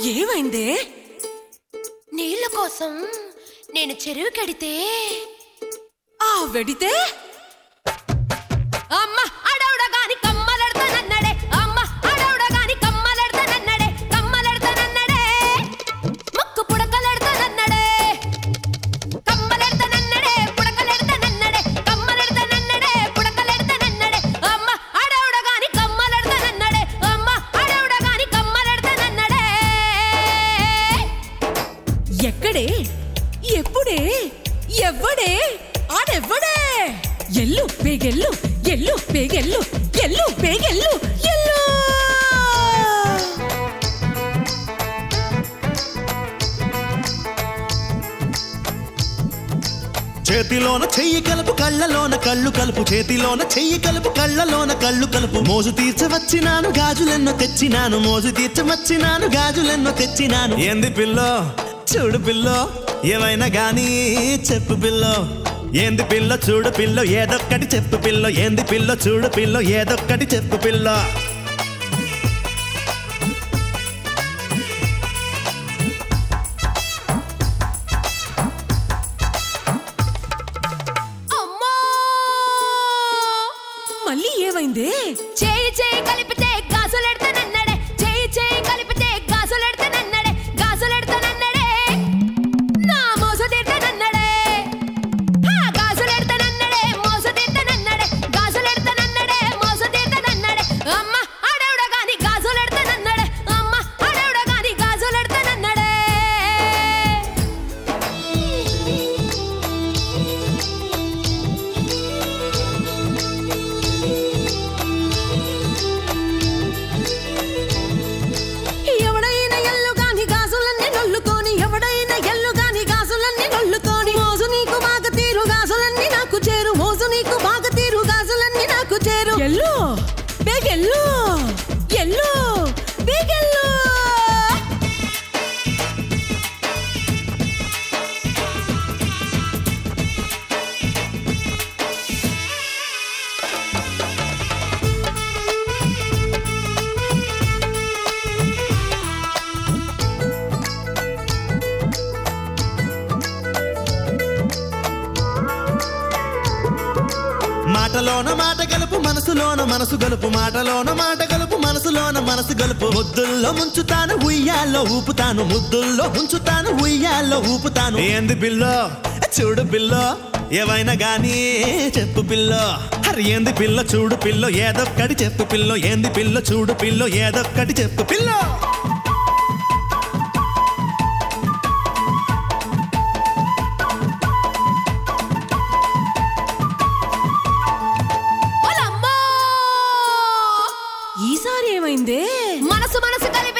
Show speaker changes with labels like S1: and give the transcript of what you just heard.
S1: ఏమైందే
S2: నీళ్ళ కోసం నేను చెరువు కడితే
S1: ఆ వెడితే
S2: అమ్మ అడవుడ గాని కమ్మలెడతానన్నడే అమ్మ అడవుడ గాని కమ్మలెడతానన్నడే కమ్మలెడతానన్నడే ముక్కు పుడకలెడతానన్నడే కమ్మలెడతానన్నడే పుడకలెడతానన్నడే కమ్మలెడతానన్నడే పుడకలెడతానన్నడే అమ్మ అడవుడ గాని కమ్మలెడతానన్నడే అమ్మ అడవుడ గాని కమ్మలెడతానన్నడే
S1: ఎక్కడే ఎప్పుడే ఎవ్వడే ఆడెవ్వడే ఎల్లు బేగెల్లు ఎల్లు బేగెల్లు ఎల్లు బేగెల్లు ఎల్లు
S3: చేతిలోన చెయ్యి కలుపు కళ్ళలోన కళ్ళు కలుపు చేతిలోన చెయ్యి కలుపు కళ్ళలోన కళ్ళు కలుపు మోజు తీర్చవచ్చినాను గాజులెన్నో తెచ్చినాను మోజు తీర్చవచ్చినాను గాజులెన్నో తెచ్చినాను ఏంది పిల్లో చూడు పిల్లో ఏమైనా గానీ చెప్పు పిల్లో ఏంది పిల్ల చూడు పిల్ల ఏదొక్కటి చెప్పు పిల్ల ఏంది పిల్ల చూడు పిల్ల ఏదొక్కటి చెప్పు పిల్ల
S2: అమ్మా
S1: మళ్ళీ ఏమైందే
S2: చేయి చేయి కలిపితే గాజులెడతానన్నడే చేయి చేయి కలిపితే గాజులెడతానన్నడే గాజులెడతానన్నడే నా మోస తీర్తానన్నడే హా గాజులెడతానన్నడే మోస తీర్తానన్నడే గాజులెడతానన్నడే మోస తీర్తానన్నడే అమ్మ అడవుడ గాని గాజులెడతానన్నడే అమ్మ అడవుడ గాని గాజులెడతానన్నడే
S1: ఎవడైనా ఎల్లు గాని గాజులన్నీ నొల్లుకొని ఎవడైనా ఎల్లు గాని గాజులన్నీ నొల్లుకొని మోజు నీకు బాగా తీరు గాజులన్నీ నాకు చేరు మోజు నీకు బాగా తీరు గాజులన్నీ నాకు చేరు ఎల్లు బేగెల్లు ఎల్లు బేగెల్లు
S3: మాటలోన మాట గలుపు మనసులోన మనసు గలుపు మాటలోన మాట గలుపు మనసులోన మనసు గలుపు ముద్దుల్లో ముంచుతాను ఉయ్యాల్లో ఊపుతాను ముద్దుల్లో ముంచుతాను ఉయ్యాల్లో ఊపుతాను ఏంది పిల్లో చూడు పిల్లో ఏవైనా గానీ చెప్పు పిల్లో హరి ఏంది పిల్ల చూడు పిల్లో ఏదొక్కటి చెప్పు పిల్లో ఏంది పిల్ల చూడు పిల్లో ఏదొక్కటి చెప్పు పిల్లో
S2: ఓలమ్మా
S1: ఈసారి ఏమైందే
S2: మనసు మనసు కలిపి